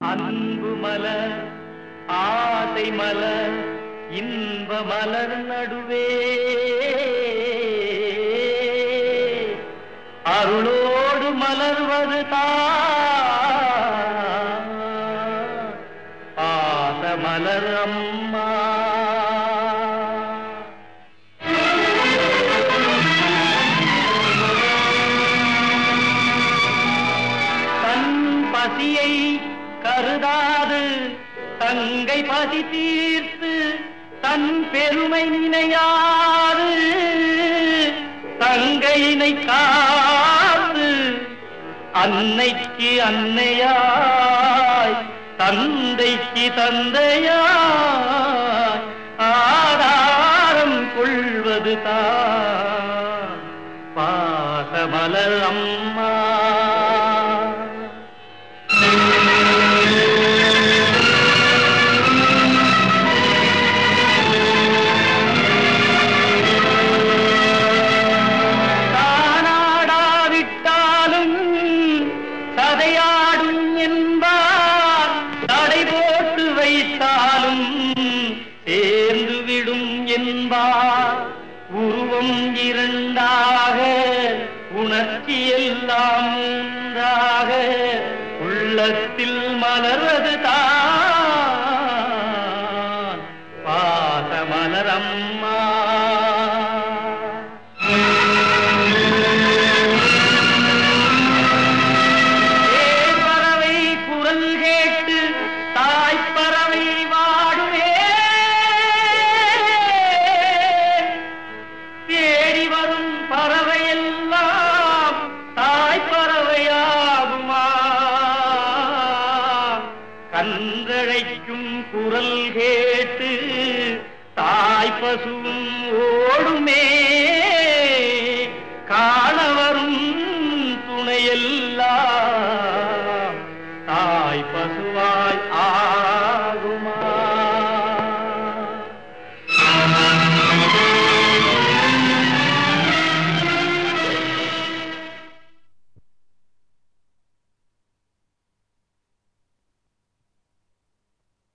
அன்பு மலர் ஆசை மலர் இன்ப மலர் நடுவே அருளோடு மலர்வது பாச மலர் அம்மா தன் பசியை கருதாது தங்கை பசி தீர்த்து தன் பெருமை நினையாது தங்கையினை காத்து அன்னைக்கு அன்னையாய் தந்தைக்கு தந்தையாய் ஆதாரம் கொள்வது தான் பாசமலர் அம்மா தானாடாவிட்டாலும் சதையாடும் என்பார் தடை போட்டு வைத்தாலும் சேர்ந்து விடும் என்பார் உருவம் இரண்டாக உணர்ச்சி எல்லாம் ஒன்றாக உள்ளத்தில் மலர்வது தான் பாச மலரம்மா பறவை குரல் கேட்டு தாய்ப்பறவை வாடுவே தேடி வரும் பறவை எல்லாம் தாய்ப்பறவையாகுமா கன்றழைக்கும் குரல் கேட்டு தாய் பசுவும் ஓடுமே